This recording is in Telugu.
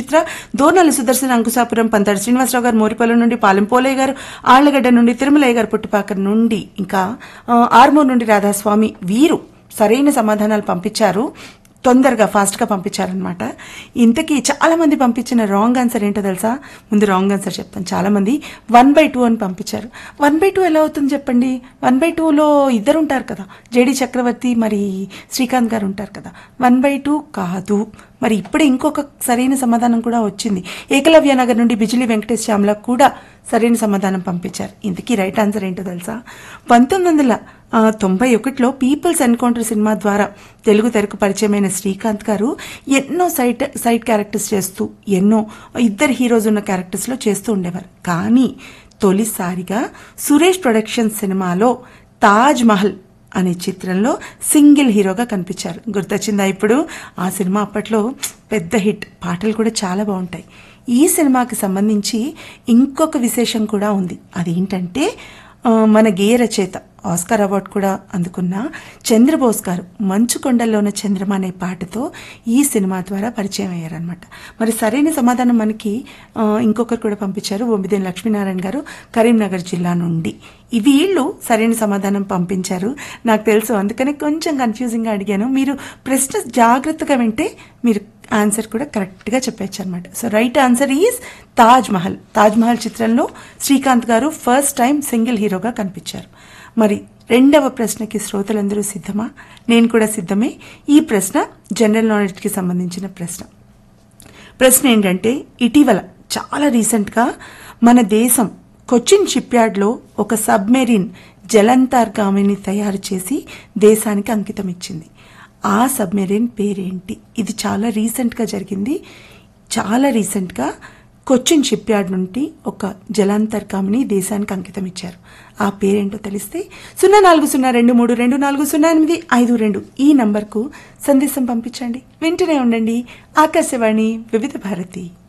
సుచిత్ర దోర్నల్లి సుదర్శన్ అంకుశాపురం పంతాడు శ్రీనివాసరావు గారు మోరిపల్లి నుండి పాలెం పోలయ్య గారు ఆళ్లగడ్డ నుండి తిరుమలయ్య గారు పుట్టుపాక నుండి ఇంకా ఆ, ఆర్మూర్ నుండి రాధాస్వామి వీరు సరైన సమాధానాలు పంపించారు తొందరగా ఫాస్ట్గా పంపించారనమాట ఇంతకీ చాలా మంది పంపించిన రాంగ్ ఆన్సర్ ఏంటో తెలుసా ముందు రాంగ్ ఆన్సర్ చెప్తాను చాలా మంది వన్ బై టూ అని పంపించారు వన్ బై టూ ఎలా అవుతుంది చెప్పండి వన్ బై టూలో ఇద్దరు ఉంటారు కదా జేడి చక్రవర్తి మరి శ్రీకాంత్ గారు ఉంటారు కదా వన్ బై టూ కాదు మరి ఇప్పుడే ఇంకొక సరైన సమాధానం కూడా వచ్చింది ఏకలవ్య నగర్ నుండి బిజిలి వెంకటేష్ శ్యామ్ల కూడా సరైన సమాధానం పంపించారు ఇంతకీ రైట్ ఆన్సర్ ఏంటో తెలుసా పంతొమ్మిది వందల ఆ, తొంభై ఒకటిలో పీపుల్స్ ఎన్కౌంటర్ సినిమా ద్వారా తెలుగు తెరకు పరిచయమైన శ్రీకాంత్ గారు ఎన్నో సైడ్ సైడ్ క్యారెక్టర్స్ చేస్తూ ఎన్నో ఇద్దరు హీరోస్ ఉన్న క్యారెక్టర్స్లో చేస్తూ ఉండేవారు కానీ తొలిసారిగా సురేష్ ప్రొడక్షన్స్ సినిమాలో తాజ్ మహల్ అనే చిత్రంలో సింగిల్ హీరోగా కనిపించారు గుర్తొచ్చిందా ఇప్పుడు ఆ సినిమా అప్పట్లో పెద్ద హిట్ పాటలు కూడా చాలా బాగుంటాయి ఈ సినిమాకి సంబంధించి ఇంకొక విశేషం కూడా ఉంది అదేంటంటే ఆ, మన గేయ రచయిత ఆస్కార్ అవార్డు కూడా అందుకున్న చంద్రబోస్ గారు మంచు కొండల్లోన చంద్రమ అనే పాటతో ఈ సినిమా ద్వారా పరిచయం అయ్యారనమాట మరి సరైన సమాధానం మనకి ఆ, ఇంకొకరు కూడా పంపించారు బొమ్మిదేని లక్ష్మీనారాయణ గారు కరీంనగర్ జిల్లా నుండి ఈ వీళ్ళు సరైన సమాధానం పంపించారు నాకు తెలుసు అందుకనే కొంచెం కన్ఫ్యూజింగ్గా అడిగాను మీరు ప్రశ్న జాగ్రత్తగా వింటే మీరు ఆన్సర్ కూడా కరెక్ట్గా చెప్పచ్చు అనమాట so right answer is Taj Mahal Taj Mahal చిత్రంలో శ్రీకాంత్ గారు ఫస్ట్ టైం సింగిల్ హీరోగా కనిపించారు మరి రెండవ ప్రశ్నకి శ్రోతలందరూ సిద్ధమా నేను కూడా సిద్ధమే ఈ ప్రశ్న జనరల్ నాలెడ్జ్కి సంబంధించిన ప్రశ్న ప్రశ్న ఏంటంటే ఇటీవల చాలా రీసెంట్గా మన దేశం కొచ్చిన్ షిప్ యార్డ్లో ఒక సబ్మెరీన్ జలంతర్గామిని తయారు చేసి దేశానికి అంకితం ఇచ్చింది ఆ సబ్మెరీన్ పేరేంటి ఇది చాలా రీసెంట్గా జరిగింది చాలా రీసెంట్గా కొచ్చిన్ షిప్ యార్డ్ నుండి ఒక జలాంతర్గామిని దేశానికి అంకితం ఇచ్చారు ఆ పేరేంటో తెలిస్తే సున్నా నాలుగు సున్నా రెండు మూడు రెండు నాలుగు సున్నా ఎనిమిది ఐదు రెండు ఈ నంబర్కు సందేశం పంపించండి వింటూనే ఉండండి ఆకాశవాణి వివిధ భారతి